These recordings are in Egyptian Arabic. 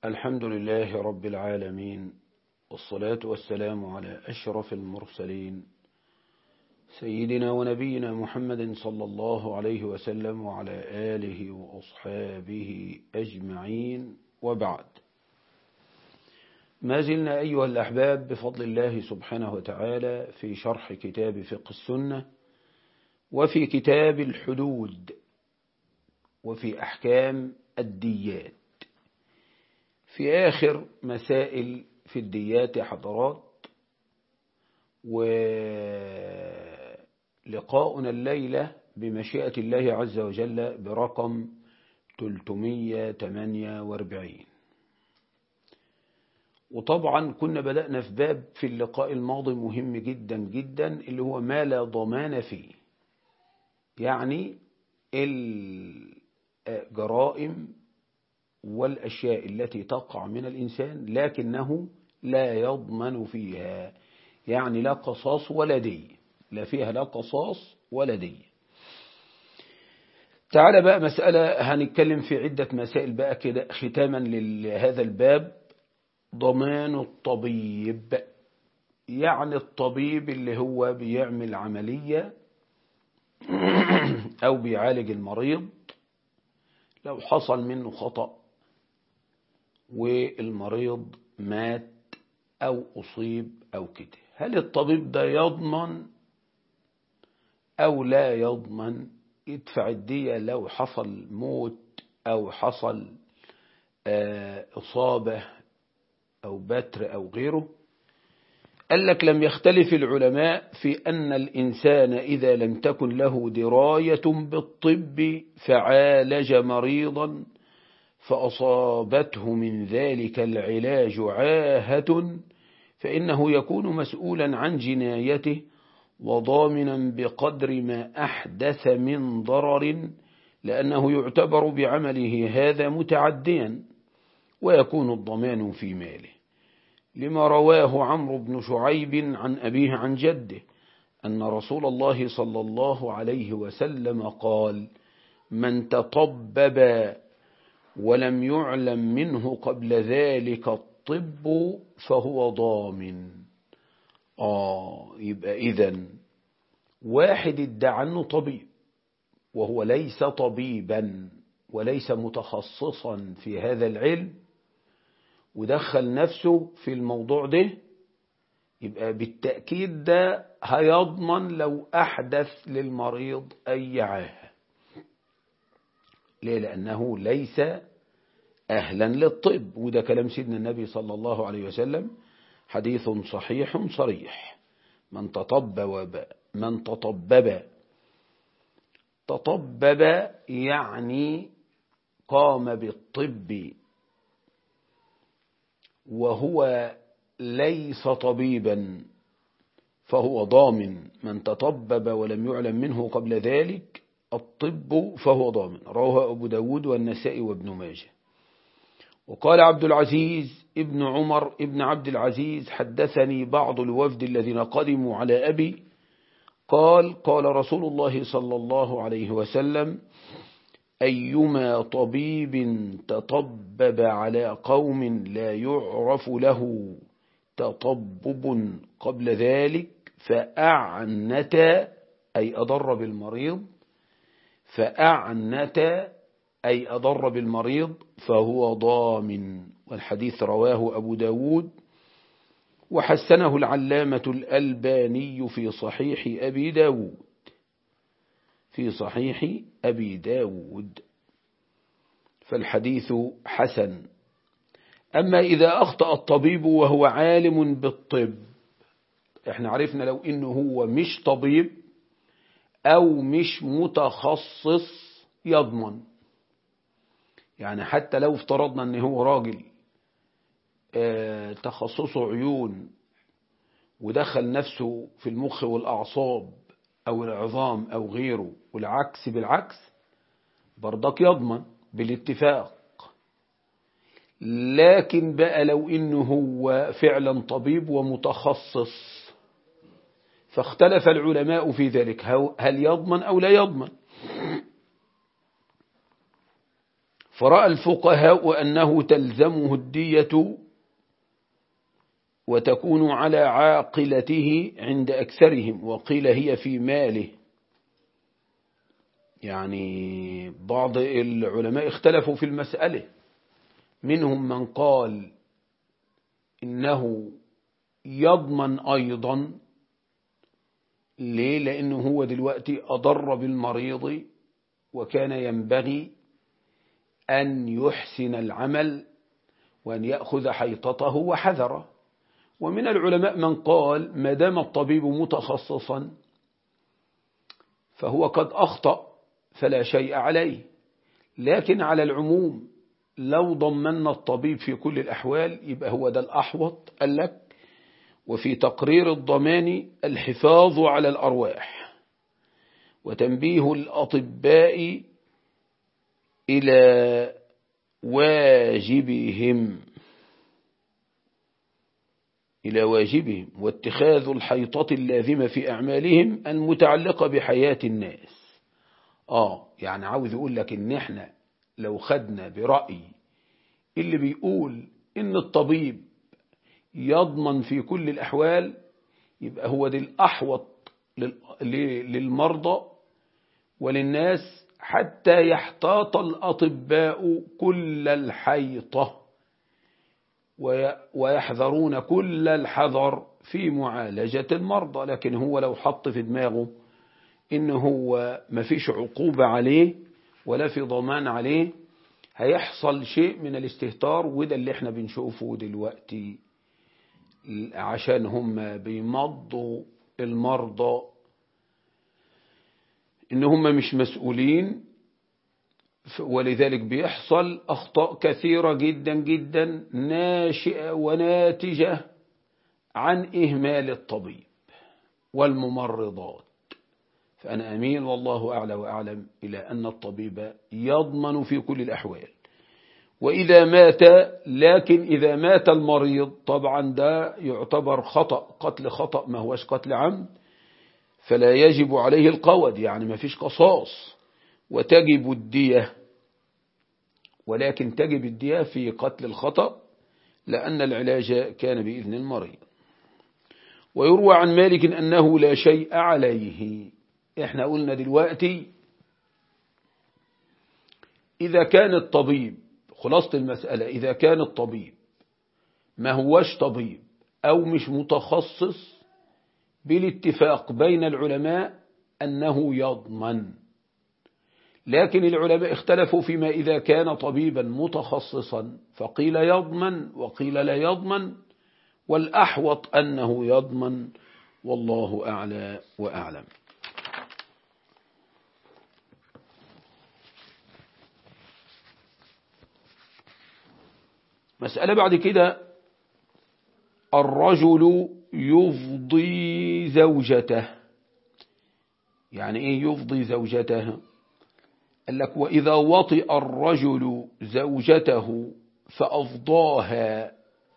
الحمد لله رب العالمين والصلاة والسلام على أشرف المرسلين سيدنا ونبينا محمد صلى الله عليه وسلم وعلى آله وأصحابه أجمعين وبعد ما زلنا أيها الأحباب بفضل الله سبحانه وتعالى في شرح كتاب فقه السنة وفي كتاب الحدود وفي أحكام الديات في آخر مسائل في الديات حضرات ولقاؤنا الليلة بمشيئة الله عز وجل برقم 348 وطبعا كنا بدأنا في باب في اللقاء الماضي مهم جدا جدا اللي هو ما لا ضمان فيه يعني الجرائم والأشياء التي تقع من الإنسان لكنه لا يضمن فيها يعني لا قصاص ولا دي لا فيها لا قصاص ولا دي تعال بقى مسألة هنتكلم في عدة مسائل بقى كده ختاما لهذا الباب ضمان الطبيب يعني الطبيب اللي هو بيعمل عملية أو بيعالج المريض لو حصل منه خطأ والمريض مات أو أصيب أو كده هل الطبيب ده يضمن أو لا يضمن يدفع الدية لو حصل موت أو حصل إصابة أو بتر أو غيره قال لك لم يختلف العلماء في أن الإنسان إذا لم تكن له دراية بالطب فعالج مريضا فأصابته من ذلك العلاج عاهة فإنه يكون مسؤولا عن جنايته وضامنا بقدر ما أحدث من ضرر لأنه يعتبر بعمله هذا متعديا ويكون الضمان في ماله لما رواه عمرو بن شعيب عن أبيه عن جده أن رسول الله صلى الله عليه وسلم قال من تطبب ولم يعلم منه قبل ذلك الطب فهو ضامن آه يبقى إذن واحد ادعى أنه طبيب وهو ليس طبيبا وليس متخصصا في هذا العلم ودخل نفسه في الموضوع ده يبقى بالتأكيد ده هيضمن لو أحدث للمريض أي عاهة ليه لأنه ليس أهلا للطب وده كلام سيدنا النبي صلى الله عليه وسلم حديث صحيح صريح من تطبب من تطبب تطبب يعني قام بالطب وهو ليس طبيبا فهو ضامن من تطبب ولم يعلم منه قبل ذلك الطب فهو ضامن رواه أبو داود والنسائي وابن ماجه وقال عبد العزيز ابن عمر ابن عبد العزيز حدثني بعض الوفد الذين قدموا على أبي قال قال رسول الله صلى الله عليه وسلم أيما طبيب تطبب على قوم لا يعرف له تطبب قبل ذلك فأعنت أي أضر بالمريض فأعنت أي أضر بالمريض فهو ضامن والحديث رواه أبو داود وحسنه العلامة الألباني في صحيح أبي داود في صحيح أبي داود فالحديث حسن أما إذا أخطأ الطبيب وهو عالم بالطب احنا عرفنا لو إنه هو مش طبيب أو مش متخصص يضمن يعني حتى لو افترضنا ان هو راجل اه تخصصه عيون ودخل نفسه في المخ والأعصاب أو العظام أو غيره والعكس بالعكس برضك يضمن بالاتفاق لكن بقى لو إنه هو فعلا طبيب ومتخصص فاختلف العلماء في ذلك هل يضمن أو لا يضمن فرأى الفقهاء أنه تلزمه الدية وتكون على عاقلته عند أكثرهم وقيل هي في ماله يعني بعض العلماء اختلفوا في المسألة منهم من قال إنه يضمن أيضا ليه لأنه هو دلوقتي أضر بالمريض وكان ينبغي أن يحسن العمل وأن يأخذ حيطته وحذره ومن العلماء من قال ما دام الطبيب متخصصا فهو قد أخطأ فلا شيء عليه لكن على العموم لو ضمن الطبيب في كل الأحوال يبقى هو ده الأحوط قال لك وفي تقرير الضمان الحفاظ على الأرواح وتنبيه الأطباء إلى واجبهم إلى واجبهم واتخاذ الحيطة اللازمة في أعمالهم المتعلقة بحياة الناس آه يعني عاوز يقول لك إن إحنا لو خدنا برأي اللي بيقول إن الطبيب يضمن في كل الأحوال يبقى هو دي الأحوط للمرضى وللناس حتى يحتاط الأطباء كل الحيطة ويحذرون كل الحذر في معالجة المرضى لكن هو لو حط في دماغه إن هو مفيش عقوبة عليه ولا في ضمان عليه هيحصل شيء من الاستهتار وده اللي احنا بنشوفه دلوقتي عشان هم بيمضوا المرضى ان هم مش مسؤولين ولذلك بيحصل أخطاء كثيرة جدا جدا ناشئة وناتجة عن إهمال الطبيب والممرضات فأنا أميل والله أعلى وأعلم إلى أن الطبيب يضمن في كل الأحوال وإذا مات لكن إذا مات المريض طبعا ده يعتبر خطأ قتل خطأ ما هوش قتل عمد فلا يجب عليه القود يعني ما فيش قصاص وتجب الدية ولكن تجب الدية في قتل الخطأ لأن العلاج كان بإذن المريض ويروى عن مالك أنه لا شيء عليه احنا قلنا دلوقتي إذا كان الطبيب خلاصة المسألة إذا كان الطبيب ما هوش طبيب أو مش متخصص بالاتفاق بين العلماء أنه يضمن لكن العلماء اختلفوا فيما إذا كان طبيبا متخصصا فقيل يضمن وقيل لا يضمن والأحوط أنه يضمن والله أعلى وأعلم مسألة بعد كده الرجل يفضي زوجته يعني ايه يفضي زوجته قال لك وإذا وطئ الرجل زوجته فأفضاها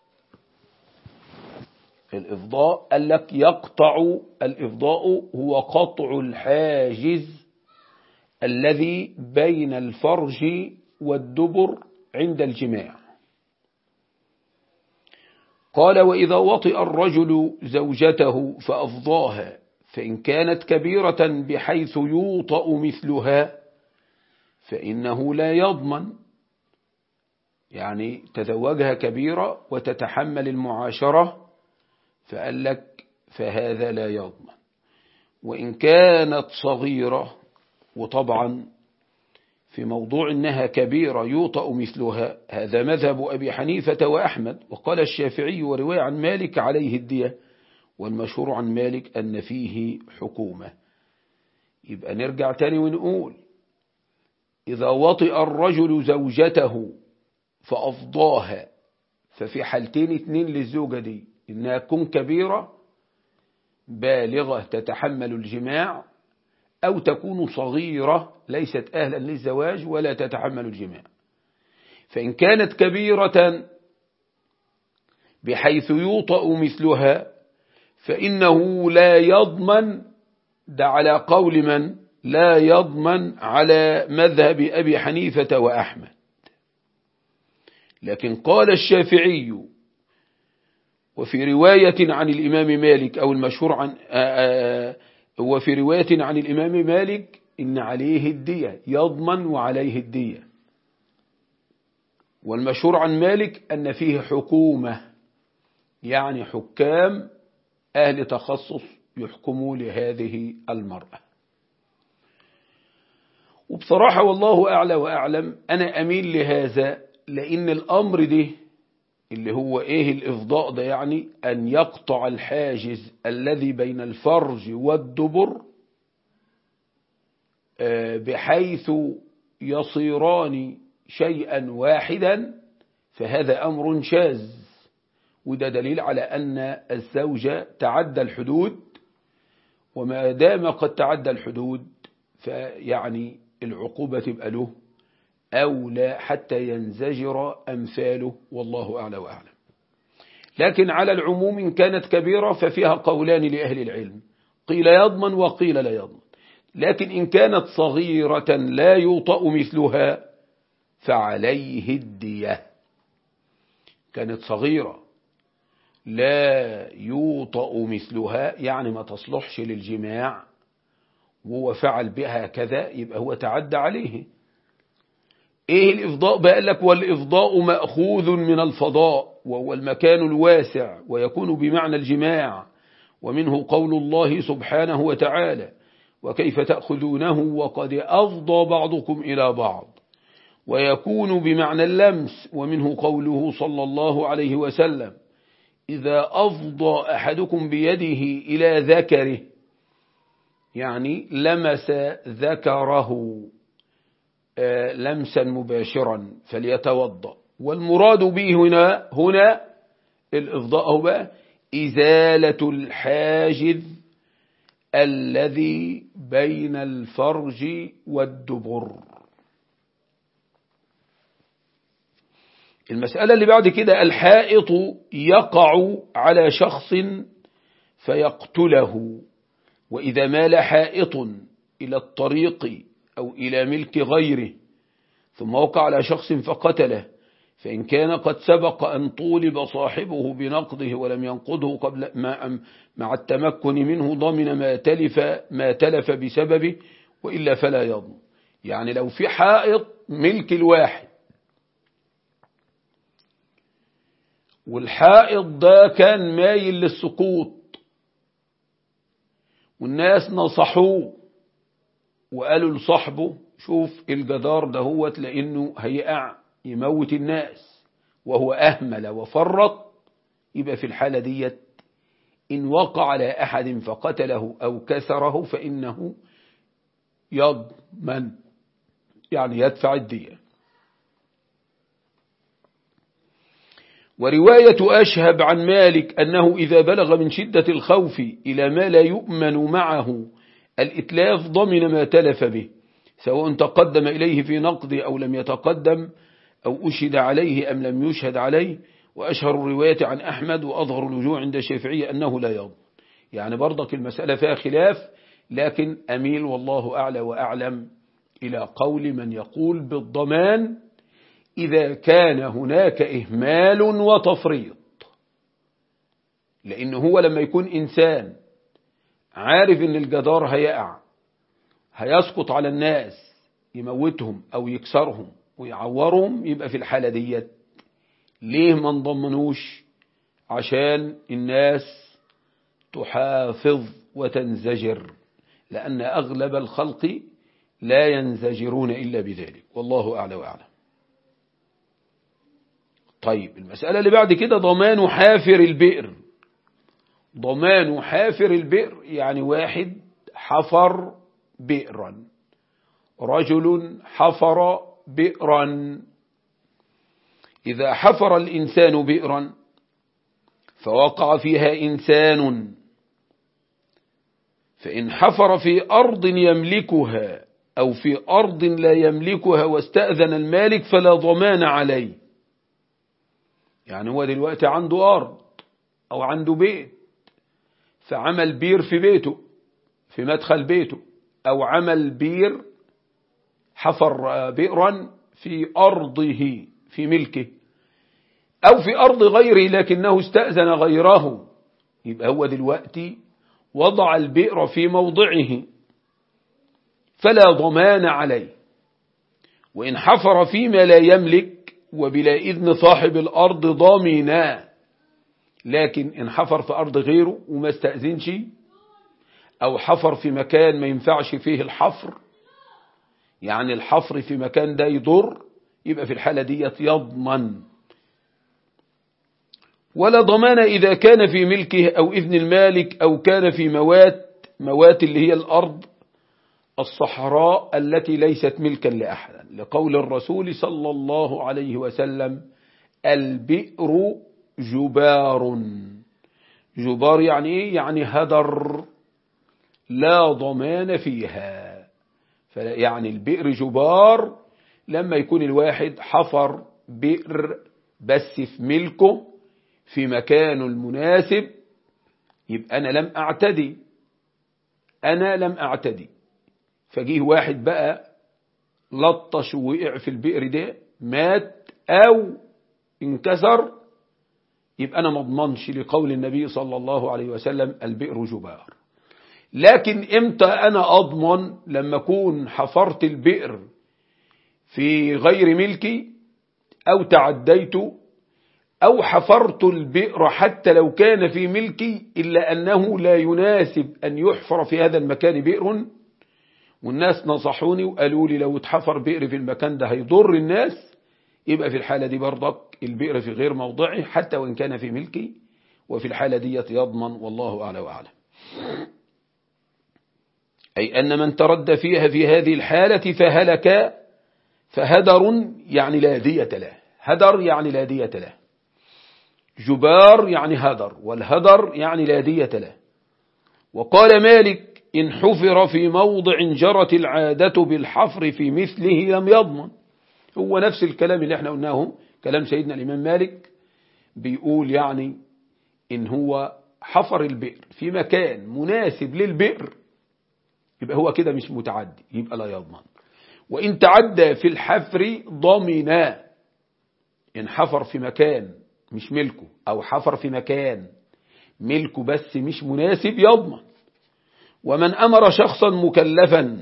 الإفضاء قال لك يقطع الإفضاء هو قطع الحاجز الذي بين الفرج والدبر عند الجماع قال وإذا وطئ الرجل زوجته فأفضاها فإن كانت كبيرة بحيث يوطأ مثلها فإنه لا يضمن يعني تزوجها كبيرة وتتحمل المعاشرة فقال لك فهذا لا يضمن وإن كانت صغيرة وطبعا في موضوع أنها كبيرة يوطأ مثلها هذا مذهب أبي حنيفة وأحمد وقال الشافعي ورواية عن مالك عليه الدية والمشهور عن مالك أن فيه حكومة يبقى نرجع تاني ونقول إذا وطئ الرجل زوجته فأفضاها ففي حالتين اتنين للزوجة دي إنها تكون كبيرة بالغة تتحمل الجماع أو تكون صغيرة ليست أهلا للزواج ولا تتحمل الجماع فإن كانت كبيرة بحيث يوطأ مثلها فإنه لا يضمن ده على قول من لا يضمن على مذهب أبي حنيفة وأحمد لكن قال الشافعي وفي رواية عن الإمام مالك أو المشهور عن وفي رواية عن الإمام مالك إن عليه الدية يضمن وعليه الدية والمشهور عن مالك أن فيه حكومة يعني حكام أهل تخصص يحكموا لهذه المرأة وبصراحة والله أعلى وأعلم أنا أميل لهذا لأن الأمر ده اللي هو إيه الإفضاء ده يعني أن يقطع الحاجز الذي بين الفرج والدبر بحيث يصيران شيئا واحدا فهذا أمر شاذ وده دليل على أن الزوجة تعدى الحدود وما دام قد تعدى الحدود فيعني العقوبة تبقى له أو لا حتى ينزجر أمثاله والله أعلى وأعلم لكن على العموم إن كانت كبيرة ففيها قولان لأهل العلم قيل يضمن وقيل لا يضمن لكن إن كانت صغيرة لا يوطأ مثلها فعليه الدية كانت صغيرة لا يوطأ مثلها يعني ما تصلحش للجماع وهو فعل بها كذا يبقى هو تعدى عليه ايه الافضاء بقى لك والافضاء مأخوذ من الفضاء وهو المكان الواسع ويكون بمعنى الجماع ومنه قول الله سبحانه وتعالى وكيف تأخذونه وقد أفضى بعضكم إلى بعض ويكون بمعنى اللمس ومنه قوله صلى الله عليه وسلم إذا أفضى أحدكم بيده إلى ذكره يعني لمس ذكره لمسا مباشرا فليتوضأ والمراد به هنا هنا الإفضاء هو بقى إزالة الحاجز الذي بين الفرج والدبر المسألة اللي بعد كده الحائط يقع على شخص فيقتله وإذا مال حائط إلى الطريق أو إلى ملك غيره ثم وقع على شخص فقتله فإن كان قد سبق أن طولب صاحبه بنقضه ولم ينقضه قبل ما مع التمكن منه ضمن ما تلف ما تلف بسببه وإلا فلا يضمن يعني لو في حائط ملك الواحد والحائط ده كان مايل للسقوط والناس نصحوه وقالوا لصاحبه شوف الجدار ده هو لانه هيقع يموت الناس وهو اهمل وفرط يبقى في الحالة ديت ان وقع على احد فقتله او كسره فانه يضمن يعني يدفع الدية ورواية أشهب عن مالك أنه إذا بلغ من شدة الخوف إلى ما لا يؤمن معه الإتلاف ضمن ما تلف به سواء تقدم إليه في نقض أو لم يتقدم أو أشهد عليه أم لم يشهد عليه وأشهر الرواية عن أحمد وأظهر الوجوه عند الشافعية أنه لا يضمن يعني برضك المسألة فيها خلاف لكن أميل والله أعلى وأعلم إلى قول من يقول بالضمان إذا كان هناك إهمال وتفريط لأن هو لما يكون إنسان عارف ان الجدار هيقع هيسقط على الناس يموتهم او يكسرهم ويعورهم يبقى في الحالة ديت ليه ما انضمنوش عشان الناس تحافظ وتنزجر لأن أغلب الخلق لا ينزجرون إلا بذلك والله أعلى وأعلم طيب المسألة اللي بعد كده ضمان حافر البئر ضمان حافر البئر يعني واحد حفر بئرا رجل حفر بئرا إذا حفر الإنسان بئرا فوقع فيها إنسان فإن حفر في أرض يملكها أو في أرض لا يملكها واستأذن المالك فلا ضمان عليه يعني هو دلوقتي عنده أرض أو عنده بيت فعمل بير في بيته في مدخل بيته أو عمل بير حفر بئرا في أرضه في ملكه أو في أرض غيره لكنه استأذن غيره يبقى هو دلوقتي وضع البئر في موضعه فلا ضمان عليه وإن حفر فيما لا يملك وبلا إذن صاحب الأرض ضامنا لكن إن حفر في أرض غيره وما استأذنش أو حفر في مكان ما ينفعش فيه الحفر يعني الحفر في مكان ده يضر يبقى في الحالة دي يضمن ولا ضمان إذا كان في ملكه أو إذن المالك أو كان في موات موات اللي هي الأرض الصحراء التي ليست ملكا لأحد لقول الرسول صلى الله عليه وسلم البئر جبار جبار يعني إيه؟ يعني هدر لا ضمان فيها يعني البئر جبار لما يكون الواحد حفر بئر بس في ملكه في مكانه المناسب يبقى أنا لم أعتدي أنا لم أعتدي فجيه واحد بقى لطش ووقع في البئر ده مات أو انكسر يبقى أنا مضمنش لقول النبي صلى الله عليه وسلم البئر جبار لكن امتى أنا أضمن لما أكون حفرت البئر في غير ملكي أو تعديت أو حفرت البئر حتى لو كان في ملكي إلا أنه لا يناسب أن يحفر في هذا المكان بئر والناس نصحوني وقالوا لي لو اتحفر بئر في المكان ده هيضر الناس يبقى في الحالة دي برضك البئر في غير موضعه حتى وإن كان في ملكي وفي الحالة دي يضمن والله أعلى وأعلم أي أن من ترد فيها في هذه الحالة فهلك فهدر يعني لا دية له هدر يعني لا دية له جبار يعني هدر والهدر يعني لا دية له وقال مالك إن حفر في موضع جرت العادة بالحفر في مثله لم يضمن هو نفس الكلام اللي احنا قلناه كلام سيدنا الإمام مالك بيقول يعني إن هو حفر البئر في مكان مناسب للبئر يبقى هو كده مش متعدي يبقى لا يضمن وإن تعدى في الحفر ضمنا إن حفر في مكان مش ملكه أو حفر في مكان ملكه بس مش مناسب يضمن ومن أمر شخصا مكلفا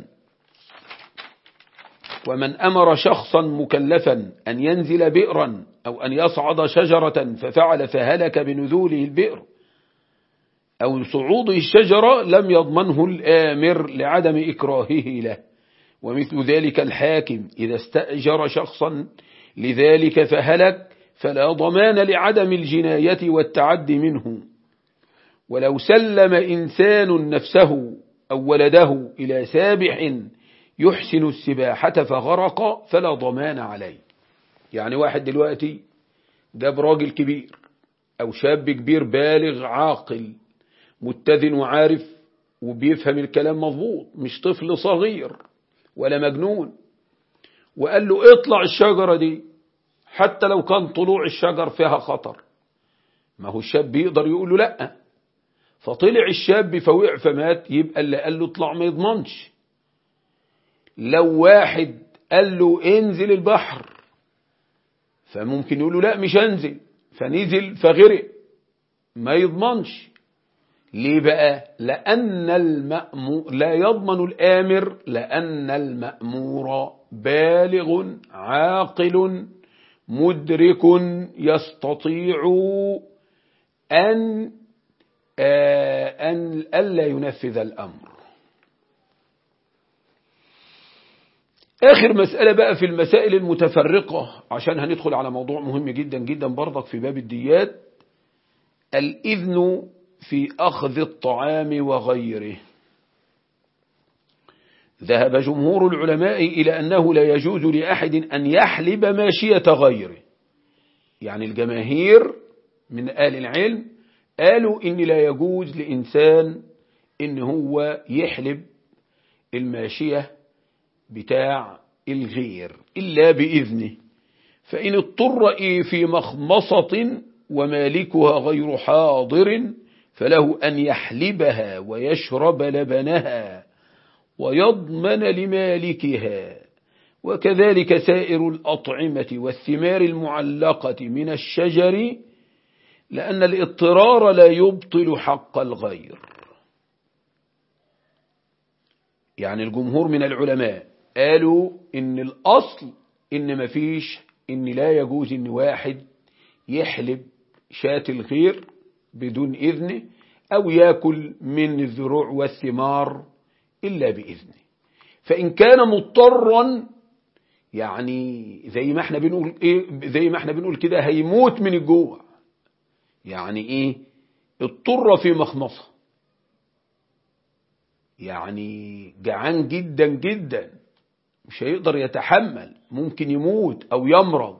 ومن أمر شخصا مكلفا أن ينزل بئرا أو أن يصعد شجرة ففعل فهلك بنزوله البئر أو صعود الشجرة لم يضمنه الآمر لعدم إكراهه له ومثل ذلك الحاكم إذا استأجر شخصا لذلك فهلك فلا ضمان لعدم الجناية والتعدي منه ولو سلم إنسان نفسه أو ولده إلى سابح يحسن السباحة فغرق فلا ضمان عليه يعني واحد دلوقتي جاب راجل كبير أو شاب كبير بالغ عاقل متذن وعارف وبيفهم الكلام مضبوط مش طفل صغير ولا مجنون وقال له اطلع الشجرة دي حتى لو كان طلوع الشجر فيها خطر ما هو الشاب يقدر يقول له لأ فطلع الشاب فوقع فمات يبقى اللي قال له اطلع ما يضمنش لو واحد قال له انزل البحر فممكن يقول له لا مش انزل فنزل فغرق ما يضمنش ليه بقى لأن المأمور لا يضمن الآمر لأن المأمور بالغ عاقل مدرك يستطيع أن أن ألا ينفذ الأمر آخر مسألة بقى في المسائل المتفرقة عشان هندخل على موضوع مهم جدا جدا برضك في باب الديات الإذن في أخذ الطعام وغيره ذهب جمهور العلماء إلى أنه لا يجوز لأحد أن يحلب ماشية غيره يعني الجماهير من آل العلم قالوا إن لا يجوز لإنسان إن هو يحلب الماشية بتاع الغير إلا بإذنه فإن اضطر في مخمصة ومالكها غير حاضر فله أن يحلبها ويشرب لبنها ويضمن لمالكها وكذلك سائر الأطعمة والثمار المعلقة من الشجر لأن الاضطرار لا يبطل حق الغير يعني الجمهور من العلماء قالوا إن الأصل إن مفيش إن لا يجوز إن واحد يحلب شاة الغير بدون إذنه أو يأكل من الزروع والثمار إلا بإذنه فإن كان مضطرا يعني زي ما احنا بنقول ايه زي ما احنا بنقول كده هيموت من الجوع يعني ايه اضطر في مخمصه يعني جعان جدا جدا مش هيقدر يتحمل ممكن يموت او يمرض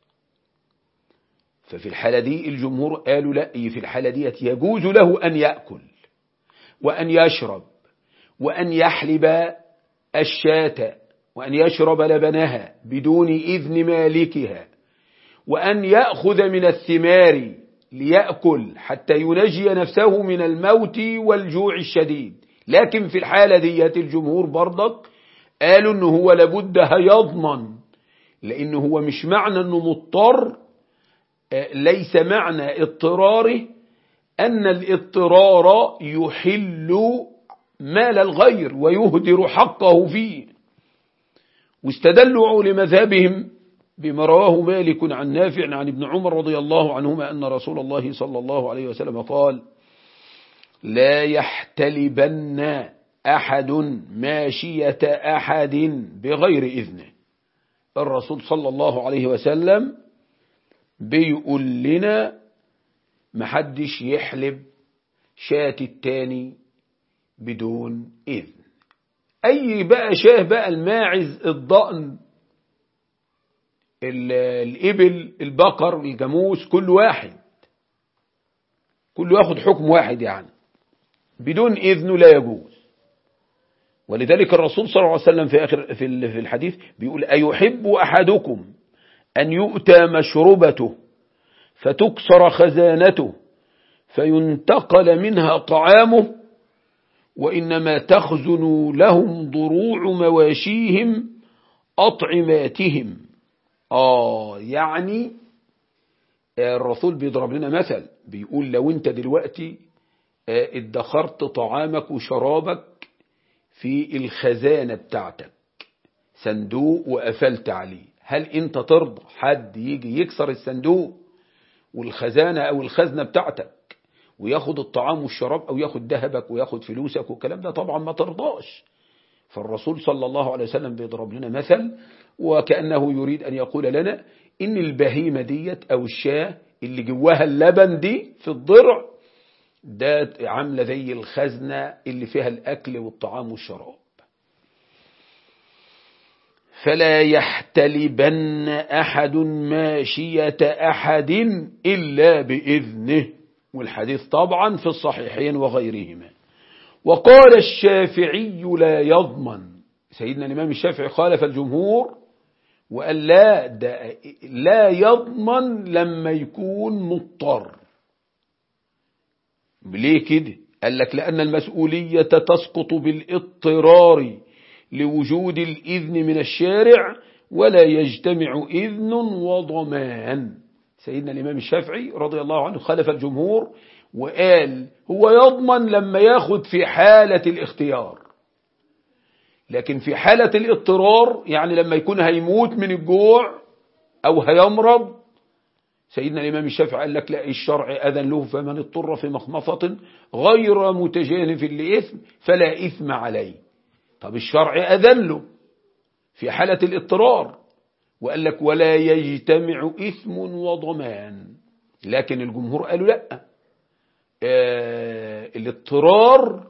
ففي الحالة دي الجمهور قالوا لا في الحالة دي يجوز له أن يأكل وأن يشرب وأن يحلب الشاة وأن يشرب لبنها بدون إذن مالكها وأن يأخذ من الثمار ليأكل حتى ينجي نفسه من الموت والجوع الشديد لكن في الحالة ديت الجمهور برضك قالوا انه هو لابد هيضمن لانه هو مش معنى انه مضطر ليس معنى اضطراره ان الاضطرار يحل مال الغير ويهدر حقه فيه واستدلوا لمذهبهم بما رواه مالك عن نافع عن ابن عمر رضي الله عنهما أن رسول الله صلى الله عليه وسلم قال لا يحتلبن أحد ماشية أحد بغير إذنه الرسول صلى الله عليه وسلم بيقول لنا محدش يحلب شاة التاني بدون إذن أي بقى شاه بقى الماعز الضأن الإبل البقر الجاموس كل واحد كل ياخد حكم واحد يعني بدون إذنه لا يجوز ولذلك الرسول صلى الله عليه وسلم في آخر في الحديث بيقول أيحب أحدكم أن يؤتى مشربته فتكسر خزانته فينتقل منها طعامه وإنما تخزن لهم ضروع مواشيهم أطعماتهم آه يعني الرسول بيضرب لنا مثل بيقول لو انت دلوقتي ادخرت طعامك وشرابك في الخزانة بتاعتك صندوق وقفلت عليه هل انت ترضى حد يجي يكسر الصندوق والخزانة او الخزنة بتاعتك وياخد الطعام والشراب او ياخد ذهبك وياخد فلوسك والكلام ده طبعا ما ترضاش فالرسول صلى الله عليه وسلم بيضرب لنا مثل وكأنه يريد أن يقول لنا إن البهيمة ديت أو الشاة اللي جواها اللبن دي في الضرع ده عاملة زي الخزنة اللي فيها الأكل والطعام والشراب فلا يحتلبن أحد ماشية أحد إلا بإذنه والحديث طبعا في الصحيحين وغيرهما وقال الشافعي لا يضمن سيدنا الإمام الشافعي خالف الجمهور وقال لا ده لا يضمن لما يكون مضطر ليه كده قال لك لأن المسؤولية تسقط بالاضطرار لوجود الإذن من الشارع ولا يجتمع إذن وضمان سيدنا الإمام الشافعي رضي الله عنه خالف الجمهور وقال هو يضمن لما ياخد في حالة الاختيار لكن في حالة الاضطرار يعني لما يكون هيموت من الجوع أو هيمرض سيدنا الإمام الشافعي قال لك لا الشرع أذن له فمن اضطر في مخمصة غير متجانف لإثم فلا إثم عليه طب الشرع أذن له في حالة الاضطرار وقال لك ولا يجتمع إثم وضمان لكن الجمهور قالوا لا آه الاضطرار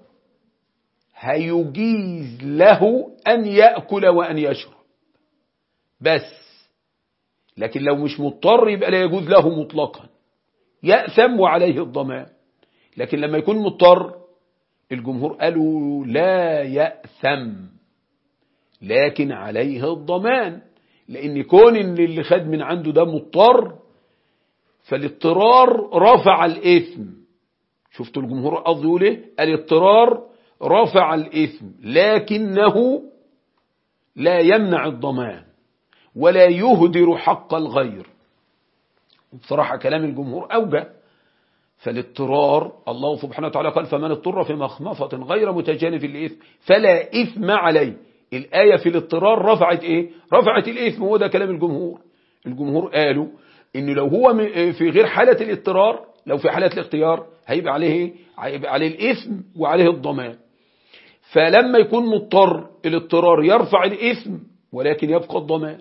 هيجيز له أن يأكل وأن يشرب بس لكن لو مش مضطر يبقى لا يجوز له مطلقا يأثم وعليه الضمان لكن لما يكون مضطر الجمهور قالوا لا يأثم لكن عليه الضمان لأن كون إن اللي خد من عنده ده مضطر فالاضطرار رفع الإثم شفتوا الجمهور قصده يقول ايه الاضطرار رفع الإثم لكنه لا يمنع الضمان ولا يهدر حق الغير بصراحة كلام الجمهور أوجه فالاضطرار الله سبحانه وتعالى قال فمن اضطر في مخمصة غير متجانف للإثم فلا إثم عليه الآية في الاضطرار رفعت إيه رفعت الإثم هو ده كلام الجمهور الجمهور قالوا إنه لو هو في غير حالة الاضطرار لو في حالة الاختيار هيبقى عليه إيه؟ هيبقى عليه الإثم وعليه الضمان فلما يكون مضطر الاضطرار يرفع الإثم ولكن يبقى الضمان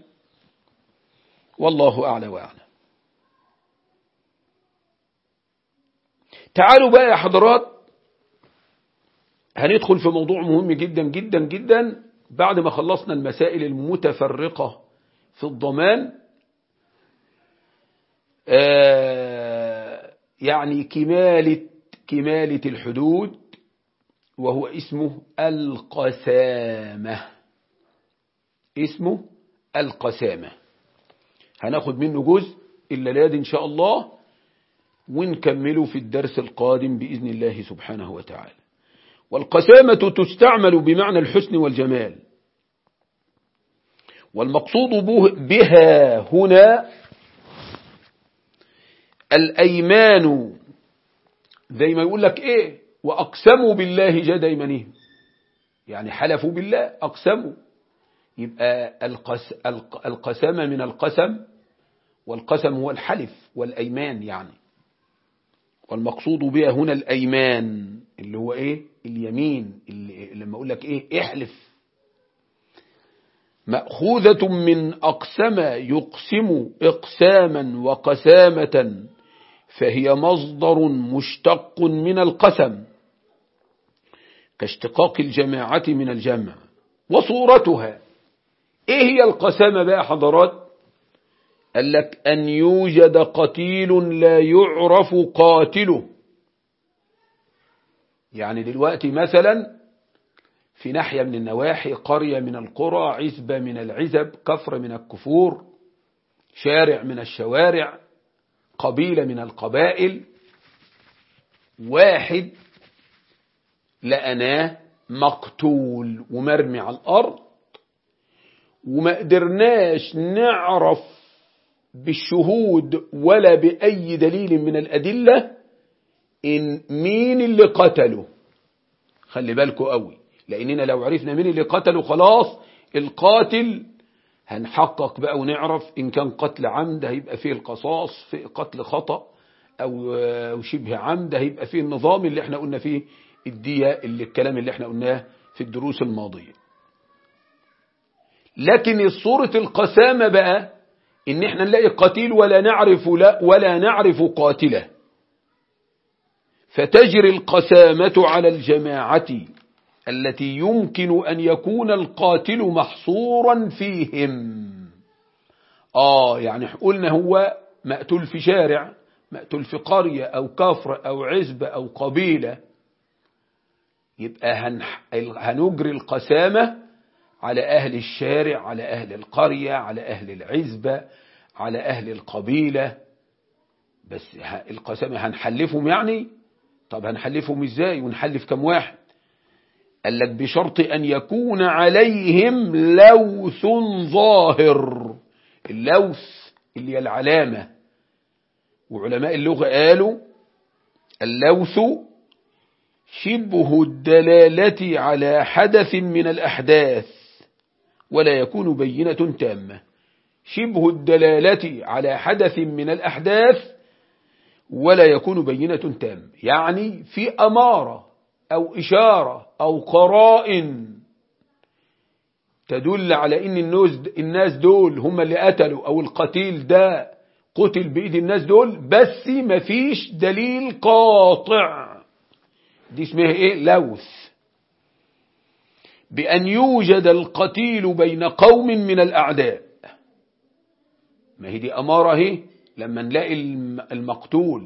والله أعلى وأعلم تعالوا بقى يا حضرات هندخل في موضوع مهم جدا جدا جدا بعد ما خلصنا المسائل المتفرقة في الضمان آه يعني كمالة كمالة الحدود وهو اسمه القسامة اسمه القسامة هناخد منه جزء الليلة إن شاء الله ونكمله في الدرس القادم بإذن الله سبحانه وتعالى والقسامة تستعمل بمعنى الحسن والجمال والمقصود بها هنا الأيمان زي ما يقول لك إيه وأقسموا بالله جد أيمانهم يعني حلفوا بالله أقسموا يبقى القس القسامة من القسم والقسم هو الحلف والأيمان يعني والمقصود بها هنا الأيمان اللي هو إيه اليمين اللي لما أقول لك إيه احلف مأخوذة من أقسم يقسم إقساما وقسامة فهي مصدر مشتق من القسم كاشتقاق الجماعة من الجمع وصورتها ايه هي القسامة بقى حضرات قال لك أن يوجد قتيل لا يعرف قاتله يعني دلوقتي مثلا في ناحية من النواحي قرية من القرى عزبة من العزب كفر من الكفور شارع من الشوارع قبيلة من القبائل واحد لقناه مقتول ومرمي على الأرض وما قدرناش نعرف بالشهود ولا بأي دليل من الأدلة إن مين اللي قتله خلي بالكوا قوي لأننا لو عرفنا مين اللي قتله خلاص القاتل هنحقق بقى ونعرف إن كان قتل عمد هيبقى فيه القصاص في قتل خطأ أو شبه عمد هيبقى فيه النظام اللي احنا قلنا فيه الدية اللي الكلام اللي احنا قلناه في الدروس الماضية لكن صورة القسامة بقى ان احنا نلاقي قتيل ولا نعرف لا ولا نعرف قاتله فتجري القسامة على الجماعة التي يمكن أن يكون القاتل محصورا فيهم آه يعني قلنا هو مقتول في شارع مقتول في قرية أو كفر أو عزبة أو قبيلة يبقى هنجري القسامة على أهل الشارع على أهل القرية على أهل العزبة على أهل القبيلة بس القسامة هنحلفهم يعني طب هنحلفهم ازاي ونحلف كم واحد قال لك بشرط أن يكون عليهم لوث ظاهر اللوث اللي هي العلامة وعلماء اللغة قالوا اللوث شبه الدلالة على حدث من الأحداث ولا يكون بينة تامة شبه الدلالة على حدث من الأحداث ولا يكون بينة تامة يعني في أمارة أو إشارة أو قرائن تدل على إن الناس دول هم اللي قتلوا أو القتيل ده قتل بإيد الناس دول بس مفيش دليل قاطع دي اسمها إيه لوث بأن يوجد القتيل بين قوم من الأعداء ما هي دي أمارة هي لما نلاقي المقتول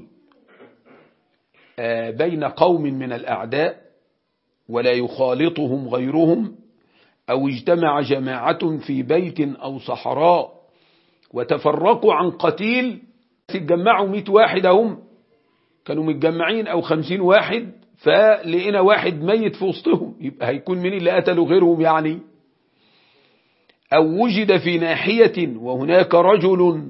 بين قوم من الأعداء ولا يخالطهم غيرهم أو اجتمع جماعة في بيت أو صحراء وتفرقوا عن قتيل تتجمعوا مئة واحد هم كانوا متجمعين أو خمسين واحد فلقينا واحد ميت في وسطهم يبقى هيكون مين اللي قتلوا غيرهم يعني أو وجد في ناحية وهناك رجل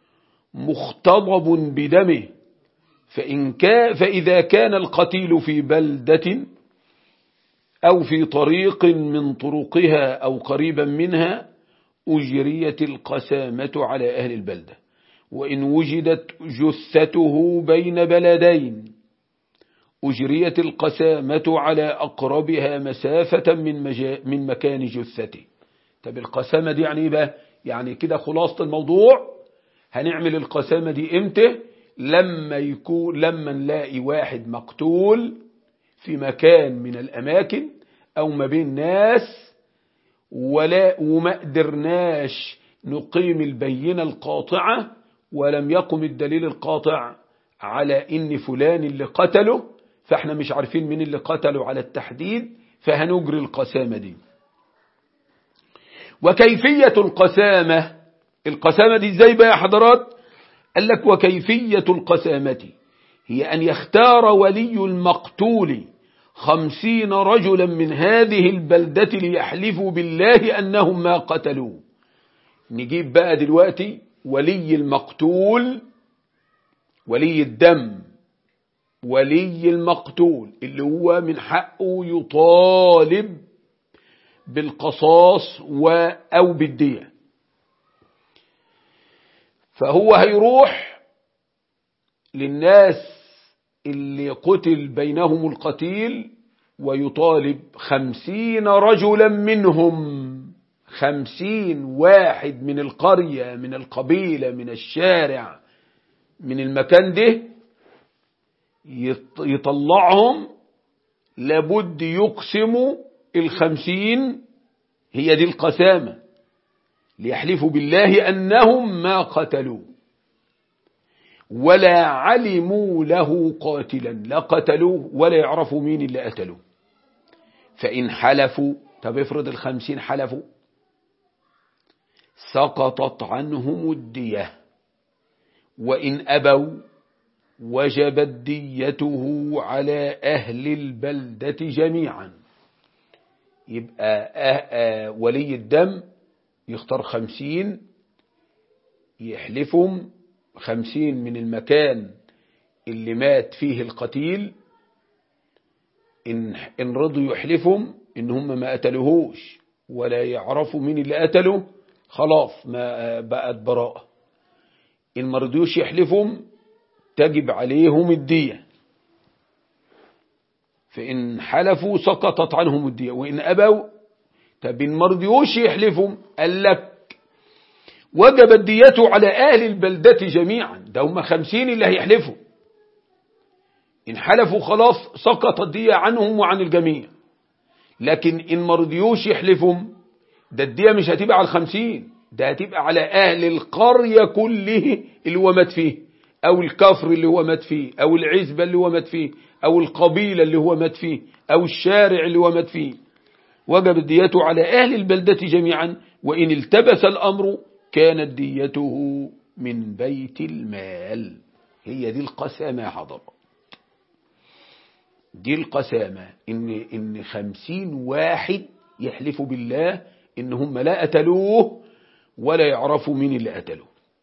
مختضب بدمه فإن كان فإذا كان القتيل في بلدة أو في طريق من طرقها أو قريبا منها أجريت القسامة على أهل البلدة وإن وجدت جثته بين بلدين أجريت القسامة على أقربها مسافة من, مجا من مكان جثته طب القسامة دي يعني إيه بقى يعني كده خلاصة الموضوع هنعمل القسامة دي امتى لما يكون لما نلاقي واحد مقتول في مكان من الأماكن أو ما بين ناس ولا وما قدرناش نقيم البينة القاطعة ولم يقم الدليل القاطع على إن فلان اللي قتله فاحنا مش عارفين مين اللي قتله على التحديد فهنجري القسامة دي وكيفية القسامة القسامة دي ازاي بقى يا حضرات قال لك وكيفية القسامة هي أن يختار ولي المقتول خمسين رجلا من هذه البلدة ليحلفوا بالله أنهم ما قتلوا نجيب بقى دلوقتي ولي المقتول ولي الدم ولي المقتول اللي هو من حقه يطالب بالقصاص أو بالدية فهو هيروح للناس اللي قتل بينهم القتيل ويطالب خمسين رجلا منهم خمسين واحد من القرية من القبيلة من الشارع من المكان ده يطلعهم لابد يقسموا الخمسين هي دي القسامة ليحلفوا بالله أنهم ما قتلوا ولا علموا له قاتلا لا قتلوه ولا يعرفوا مين اللي قتلوه فإن حلفوا طب افرض الخمسين حلفوا سقطت عنهم الدية وإن أبوا وجبت ديته على أهل البلدة جميعا يبقى أه أه ولي الدم يختار خمسين يحلفهم خمسين من المكان اللي مات فيه القتيل إن, إن رضوا يحلفهم إن هم ما قتلوهوش ولا يعرفوا مين اللي قتله خلاص ما بقت براءة إن ما رضيوش يحلفهم تجب عليهم الدية فإن حلفوا سقطت عنهم الدية وإن أبوا طب إن ما رضيوش يحلفهم قال لك وجب الدية على أهل البلدة جميعا ده هم خمسين اللي هيحلفوا إن حلفوا خلاص سقط الدية عنهم وعن الجميع لكن إن ما رضيوش يحلفهم ده الدية مش هتبقى على الخمسين ده هتبقى على أهل القرية كله اللي هو مات فيه أو الكفر اللي هو مات فيه أو العزبة اللي هو مات فيه أو القبيلة اللي هو مات فيه أو الشارع اللي هو مات فيه وجب الدية على أهل البلدة جميعا وإن التبس الأمر كانت ديته من بيت المال هي دي القسامة يا حضرات دي القسامة إن, إن خمسين واحد يحلفوا بالله إن هم لا قتلوه ولا يعرفوا مين اللي قتلوه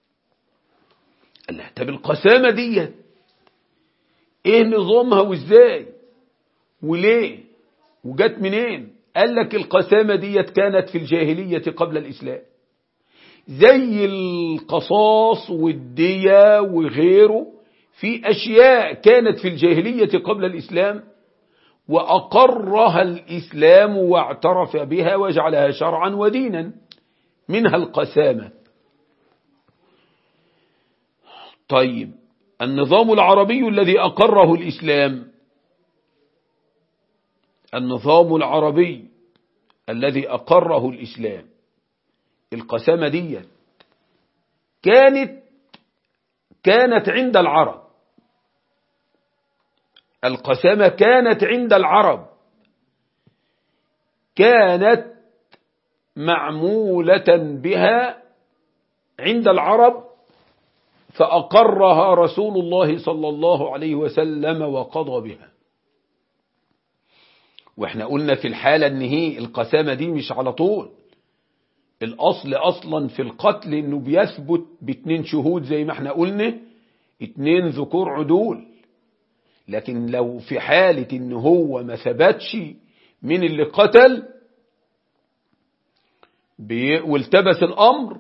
الله طب القسامة دي ايه نظامها وازاي وليه وجت منين قال لك القسامة دي كانت في الجاهلية قبل الإسلام زي القصاص والدية وغيره في أشياء كانت في الجاهلية قبل الإسلام وأقرها الإسلام واعترف بها وجعلها شرعا ودينا منها القسامة طيب النظام العربي الذي أقره الإسلام النظام العربي الذي أقره الإسلام القسامة دي كانت كانت عند العرب القسامة كانت عند العرب كانت معمولة بها عند العرب فأقرها رسول الله صلى الله عليه وسلم وقضى بها واحنا قلنا في الحالة ان هي القسامة دي مش على طول الأصل أصلا في القتل إنه بيثبت باتنين شهود زي ما احنا قلنا اتنين ذكور عدول لكن لو في حالة إن هو ما ثبتش من اللي قتل والتبس الأمر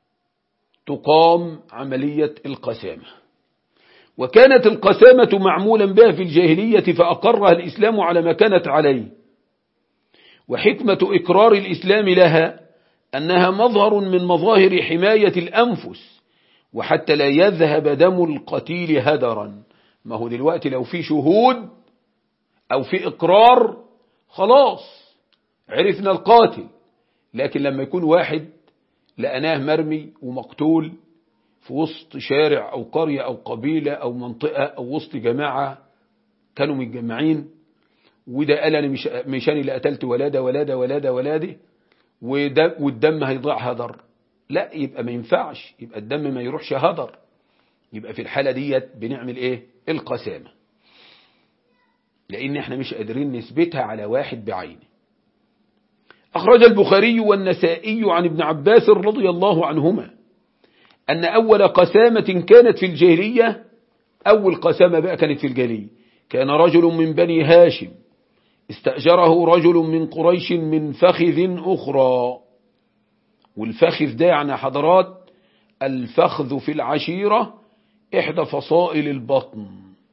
تقام عملية القسامة وكانت القسامة معمولا بها في الجاهلية فأقرها الإسلام على ما كانت عليه وحكمة إقرار الإسلام لها أنها مظهر من مظاهر حماية الأنفس وحتى لا يذهب دم القتيل هدرا ما هو دلوقتي لو في شهود أو في إقرار خلاص عرفنا القاتل لكن لما يكون واحد لقناه مرمي ومقتول في وسط شارع أو قرية أو قبيلة أو منطقة أو وسط جماعة كانوا متجمعين وده قال أنا مش, مش أنا اللي قتلت ولادة ولادة ولادة ولادة والدم هيضيع هدر لا يبقى ما ينفعش يبقى الدم ما يروحش هدر يبقى في الحالة ديت بنعمل ايه القسامة لان احنا مش قادرين نثبتها على واحد بعينه اخرج البخاري والنسائي عن ابن عباس رضي الله عنهما ان اول قسامة كانت في الجاهلية اول قسامة بقى كانت في الجاهلية كان رجل من بني هاشم استأجره رجل من قريش من فخذ أخرى والفخذ ده يعني حضرات الفخذ في العشيرة إحدى فصائل البطن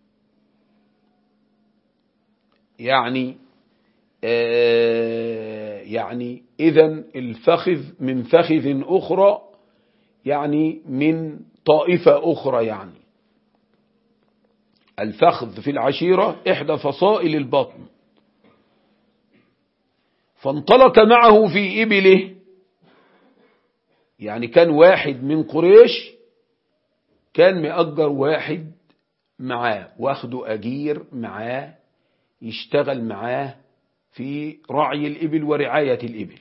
يعني آه يعني إذا الفخذ من فخذ أخرى يعني من طائفة أخرى يعني الفخذ في العشيرة إحدى فصائل البطن فانطلق معه في إبله يعني كان واحد من قريش كان مأجر واحد معاه واخده أجير معاه يشتغل معاه في رعي الإبل ورعاية الإبل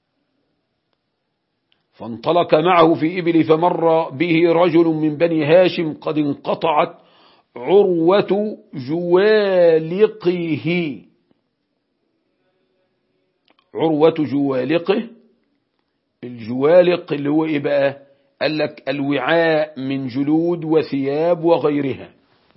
فانطلق معه في إبل فمر به رجل من بني هاشم قد انقطعت عروة جوالقه عروة جوالقه الجوالق اللي هو ايه بقى قال لك الوعاء من جلود وثياب وغيرها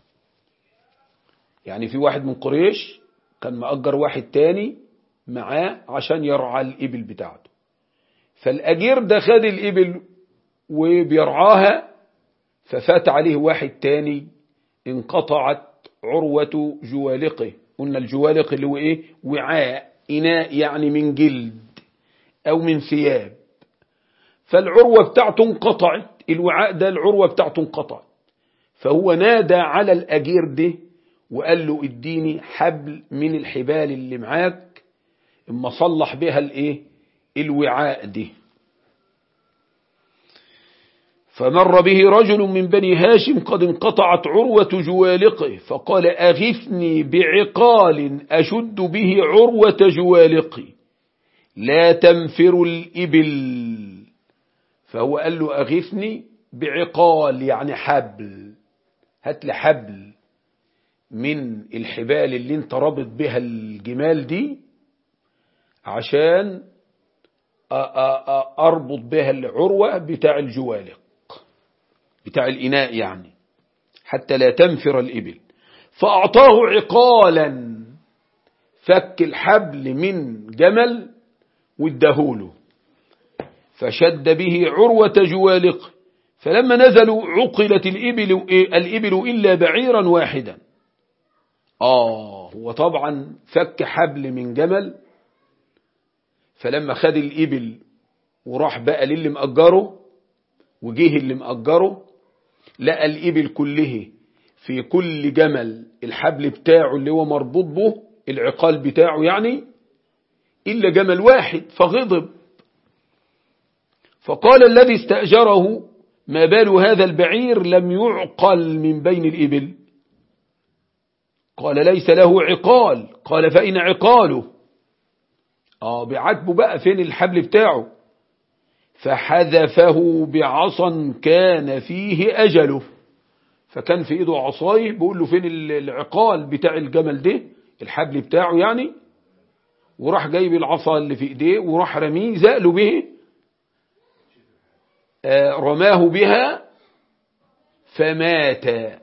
يعني في واحد من قريش كان مأجر واحد تاني معاه عشان يرعى الإبل بتاعته فالأجير ده خد الإبل وبيرعاها ففات عليه واحد تاني انقطعت عروة جوالقه قلنا الجوالق اللي هو ايه وعاء إناء يعني من جلد أو من ثياب فالعروة بتاعته انقطعت الوعاء ده العروة بتاعته انقطعت فهو نادى على الأجير ده وقال له اديني حبل من الحبال اللي معاك اما صلح بها الايه الوعاء ده فمر به رجل من بني هاشم قد انقطعت عروة جوالقه فقال أغثني بعقال أشد به عروة جوالقي لا تنفر الإبل فهو قال له أغثني بعقال يعني حبل هات لي حبل من الحبال اللي انت رابط بها الجمال دي عشان أربط بها العروة بتاع الجوالق بتاع الإناء يعني حتى لا تنفر الإبل فأعطاه عقالا فك الحبل من جمل وادهوله فشد به عروة جوالق فلما نزلوا عقلت الإبل, الإبل إلا بعيرا واحدا آه هو طبعا فك حبل من جمل فلما خد الإبل وراح بقى للي مأجره وجيه اللي مأجره لقى الإبل كله في كل جمل الحبل بتاعه اللي هو مربوط به العقال بتاعه يعني إلا جمل واحد فغضب فقال الذي استأجره ما بال هذا البعير لم يعقل من بين الإبل قال ليس له عقال قال فإن عقاله آه بعاتبه بقى فين الحبل بتاعه فحذفه بعصا كان فيه أجله فكان في إيده عصايه بيقول له فين العقال بتاع الجمل ده الحبل بتاعه يعني وراح جايب العصا اللي في إيديه وراح رميه زقله به رماه بها فمات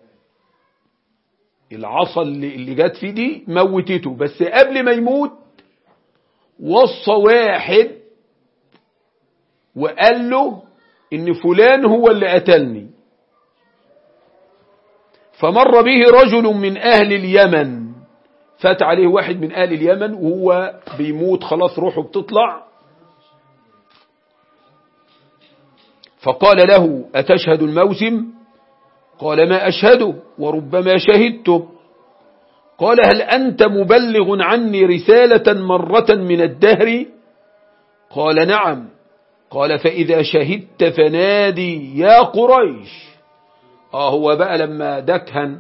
العصا اللي, اللي جت فيه دي موتته بس قبل ما يموت وصى واحد وقال له ان فلان هو اللي قتلني فمر به رجل من اهل اليمن فات عليه واحد من اهل اليمن وهو بيموت خلاص روحه بتطلع فقال له أتشهد الموسم قال ما أشهده وربما شهدته قال هل أنت مبلغ عني رسالة مرة من الدهر قال نعم قال فإذا شهدت فنادي يا قريش آه هو بقى لما دكهن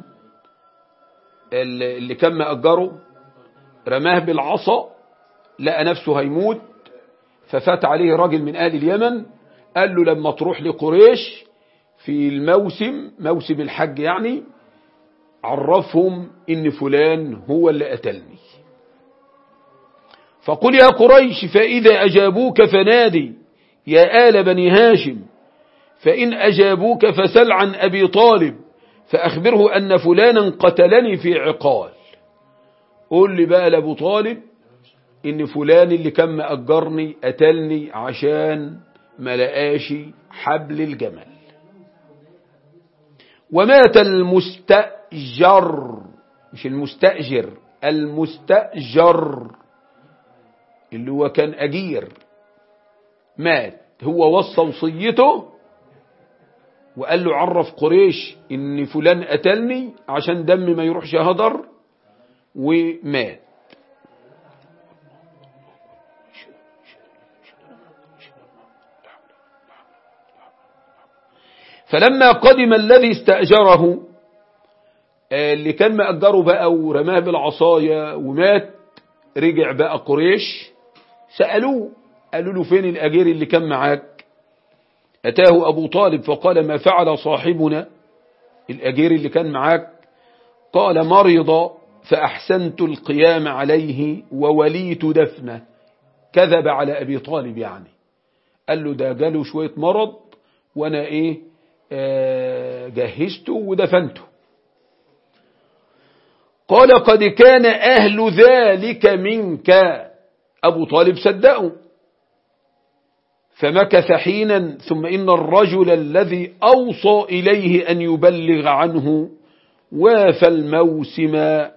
اللي كان مأجره رماه بالعصا لقى نفسه هيموت ففات عليه راجل من آل اليمن قال له لما تروح لقريش في الموسم موسم الحج يعني عرفهم ان فلان هو اللي قتلني فقل يا قريش فإذا أجابوك فنادي يا آل بني هاشم فإن أجابوك فسل عن أبي طالب فأخبره أن فلانا قتلني في عقال قول لي بقى لأبو طالب إن فلان اللي كان مأجرني قتلني عشان ما لقاش حبل الجمل ومات المستأجر مش المستأجر المستأجر اللي هو كان أجير مات هو وصى وصيته وقال له عرف قريش ان فلان قتلني عشان دم ما يروحش هدر ومات فلما قدم الذي استأجره اللي كان مأجره بقى ورماه بالعصاية ومات رجع بقى قريش سألوه قالوا له فين الأجير اللي كان معاك أتاه أبو طالب فقال ما فعل صاحبنا الأجير اللي كان معاك قال مرض فأحسنت القيام عليه ووليت دفنه كذب على أبي طالب يعني قال له ده جاله شوية مرض وأنا إيه آه جهزته ودفنته قال قد كان أهل ذلك منك أبو طالب صدقه فمكث حينا ثم إن الرجل الذي أوصى إليه أن يبلغ عنه وافى الموسم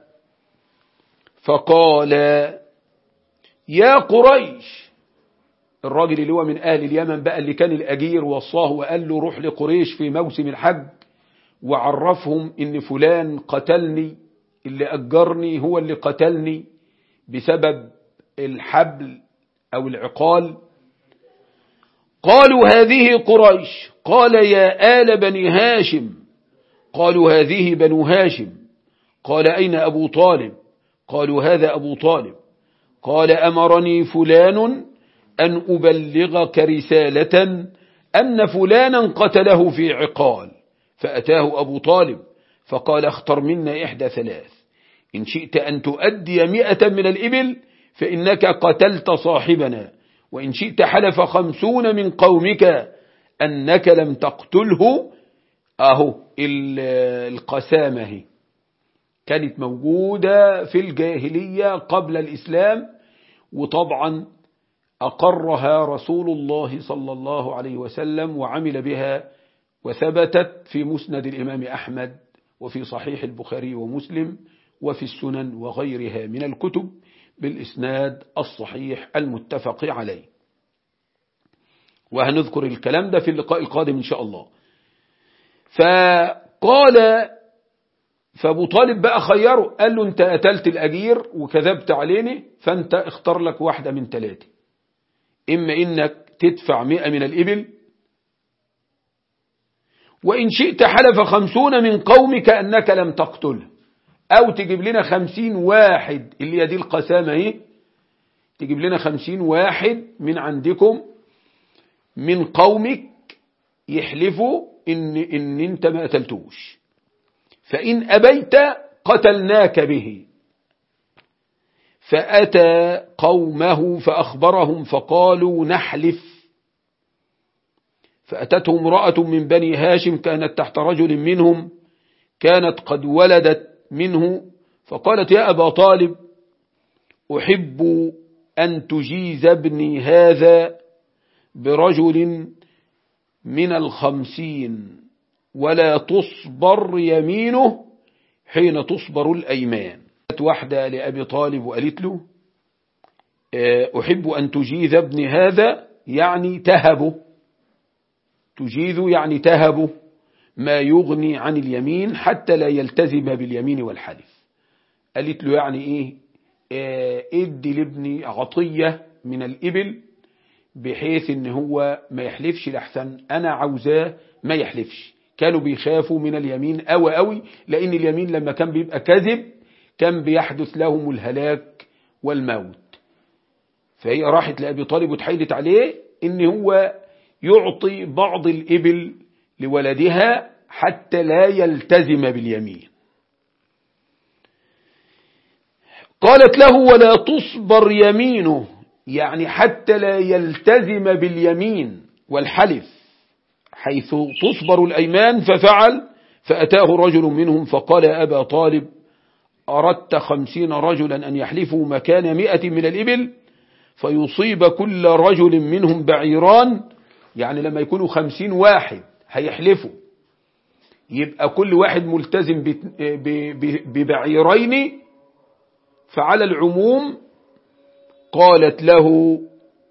فقال يا قريش الراجل اللي هو من أهل اليمن بقى اللي كان الأجير وصاه وقال له روح لقريش في موسم الحج وعرفهم إن فلان قتلني اللي أجرني هو اللي قتلني بسبب الحبل أو العقال قالوا هذه قريش قال يا آل بني هاشم قالوا هذه بنو هاشم قال أين أبو طالب قالوا هذا أبو طالب قال أمرني فلان أن أبلغك رسالة أن فلانا قتله في عقال فأتاه أبو طالب فقال اختر منا إحدى ثلاث إن شئت أن تؤدي مئة من الإبل فإنك قتلت صاحبنا وإن شئت حلف خمسون من قومك أنك لم تقتله أهو القسامة كانت موجودة في الجاهلية قبل الإسلام وطبعا أقرها رسول الله صلى الله عليه وسلم وعمل بها وثبتت في مسند الإمام أحمد وفي صحيح البخاري ومسلم وفي السنن وغيرها من الكتب بالإسناد الصحيح المتفق عليه وهنذكر الكلام ده في اللقاء القادم إن شاء الله فقال فابو طالب بقى خيره قال له انت قتلت الأجير وكذبت عليني فانت اختار لك واحدة من ثلاثة إما إنك تدفع مئة من الإبل وإن شئت حلف خمسون من قومك أنك لم تقتله أو تجيب لنا خمسين واحد اللي هي دي القسامة اهي تجيب لنا خمسين واحد من عندكم من قومك يحلفوا إن, إن أنت ما قتلتوش فإن أبيت قتلناك به فأتى قومه فأخبرهم فقالوا نحلف فأتته امرأة من بني هاشم كانت تحت رجل منهم كانت قد ولدت منه فقالت يا أبا طالب أحب أن تجيز ابني هذا برجل من الخمسين ولا تصبر يمينه حين تصبر الأيمان واحدة لأبي طالب وقالت له أحب أن تجيز ابني هذا يعني تهبه تجيز يعني تهبه ما يغني عن اليمين حتى لا يلتزم باليمين والحلف قالت له يعني ايه ادي لابني عطية من الإبل بحيث ان هو ما يحلفش لحسن انا عاوزاه ما يحلفش كانوا بيخافوا من اليمين قوي قوي لان اليمين لما كان بيبقى كذب كان بيحدث لهم الهلاك والموت فهي راحت لأبي طالب وتحيلت عليه ان هو يعطي بعض الإبل لولدها حتى لا يلتزم باليمين قالت له ولا تصبر يمينه يعني حتى لا يلتزم باليمين والحلف حيث تصبر الأيمان ففعل فأتاه رجل منهم فقال يا أبا طالب أردت خمسين رجلا أن يحلفوا مكان مئة من الإبل فيصيب كل رجل منهم بعيران يعني لما يكونوا خمسين واحد هيحلفوا يبقى كل واحد ملتزم ببعيرين فعلى العموم قالت له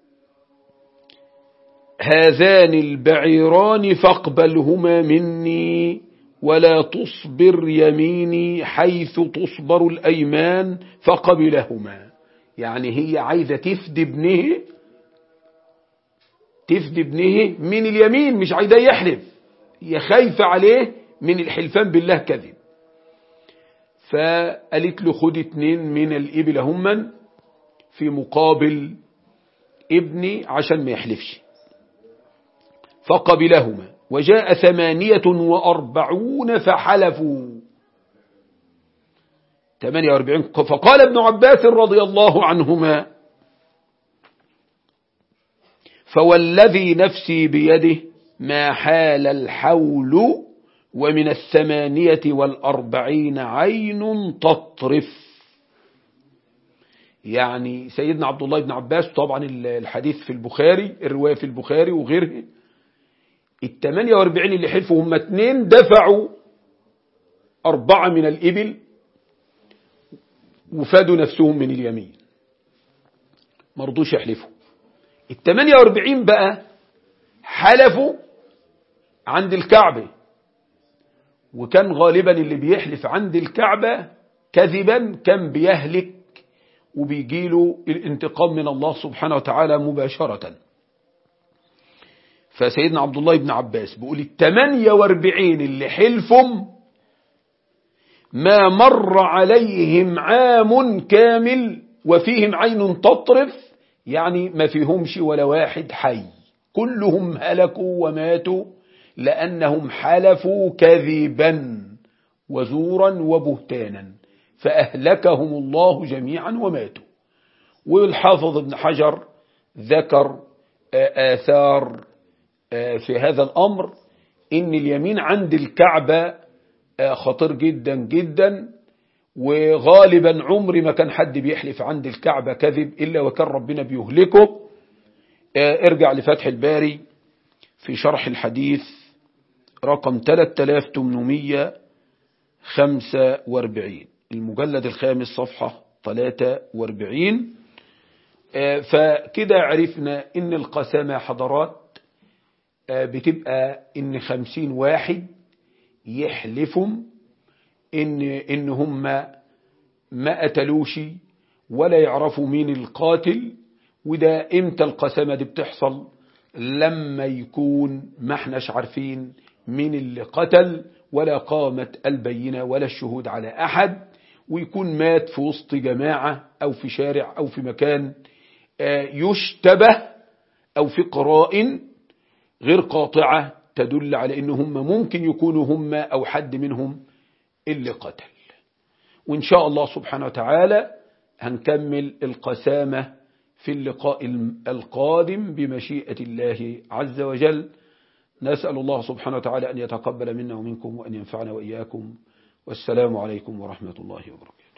هذان البعيران فاقبلهما مني ولا تصبر يميني حيث تصبر الأيمان فقبلهما يعني هي عايزة تفدي ابنه تفدي ابنه من اليمين مش عايزاه يحلف هي خايفة عليه من الحلفان بالله كذب فقالت له خد اتنين من الإبل هما في مقابل ابني عشان ما يحلفش فقبلهما وجاء ثمانية وأربعون فحلفوا 48 فقال ابن عباس رضي الله عنهما فوالذي نفسي بيده ما حال الحول ومن الثمانية والأربعين عين تطرف يعني سيدنا عبد الله بن عباس طبعا الحديث في البخاري الرواية في البخاري وغيره الثمانية واربعين اللي حلفوا هم اتنين دفعوا أربعة من الإبل وفادوا نفسهم من اليمين مرضوش يحلفوا الثمانية واربعين بقى حلفوا عند الكعبة وكان غالبا اللي بيحلف عند الكعبة كذبا كان بيهلك وبيجيله الانتقام من الله سبحانه وتعالى مباشرة فسيدنا عبد الله بن عباس بيقول الثمانية واربعين اللي حلفهم ما مر عليهم عام كامل وفيهم عين تطرف يعني ما فيهمش ولا واحد حي كلهم هلكوا وماتوا لأنهم حلفوا كذبا وزورا وبهتانا فأهلكهم الله جميعا وماتوا والحافظ ابن حجر ذكر آثار في هذا الأمر إن اليمين عند الكعبة خطير جدا جدا وغالبا عمر ما كان حد بيحلف عند الكعبة كذب إلا وكان ربنا بيهلكه ارجع لفتح الباري في شرح الحديث رقم 3845 المجلد الخامس صفحة 43 فكده عرفنا ان القسامة حضرات بتبقى ان خمسين واحد يحلفهم ان, إن هم ما قتلوش ولا يعرفوا مين القاتل وده امتى القسامة دي بتحصل لما يكون ما احناش عارفين مين اللي قتل ولا قامت البينة ولا الشهود على أحد ويكون مات في وسط جماعة أو في شارع أو في مكان يشتبه أو في قرائن غير قاطعة تدل على إن هم ممكن يكونوا هم أو حد منهم اللي قتل وإن شاء الله سبحانه وتعالى هنكمل القسامة في اللقاء القادم بمشيئة الله عز وجل نسأل الله سبحانه وتعالى أن يتقبل منا ومنكم وأن ينفعنا وإياكم والسلام عليكم ورحمة الله وبركاته